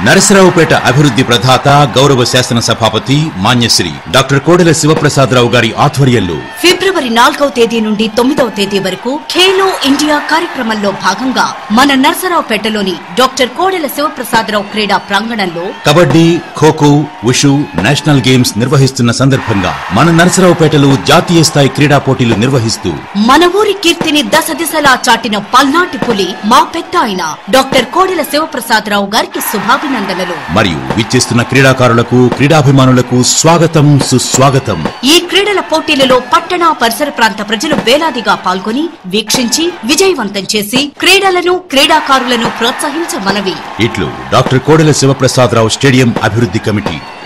నరసరావుపేట అభివృద్ధి ప్రదాత గౌరవ శాసన సభాపతి మాన్యశ్రీ డాక్టర్ కోడెల శివప్రసాదరావు గారి ఆధ్వర్యంలో ఫిబ్రవరి నాలుగవ తేదీ నుండి తొమ్మిదవ తేదీ వరకు ఖేలో ఇండియా కార్యక్రమంలో భాగంగా మన నర్సరావుపేటలోని డాక్టర్ కోడెల శివప్రసాదరావు క్రీడా ప్రాంగణంలో kabaddi kho kho wushu national games నిర్వహిస్తున్న సందర్భంగా మన నరసరావుపేటలో జాతీయ స్థాయి క్రీడా పోటీలు నిర్వహిస్తూ మన ఊరి కీర్తిని దశ దిశలా చాటిన పల్నాటి పులి మా పెద్ద ఆయన డాక్టర్ కోడెల శివప్రసాదరావు గారికి శుభాభినందనలు మరియు విచ్చేస్తున్న క్రీడాకారులకు క్రీడాభిమానులకు స్వాగతం సుస్వాగతం ఈ క్రీడల పోటీలలో పట్టణ పరిసర ప్రాంత ప్రజలు వేలాదిగా పాల్గొని వీక్షించి విజయవంతం చేసి క్రీడలను క్రీడాకారులను ప్రోత్సహించమనవి ఇట్లు డాక్టర్ కోడెల శివప్రసాదరావు స్టేడియం అభివృద్ధి కమిటీ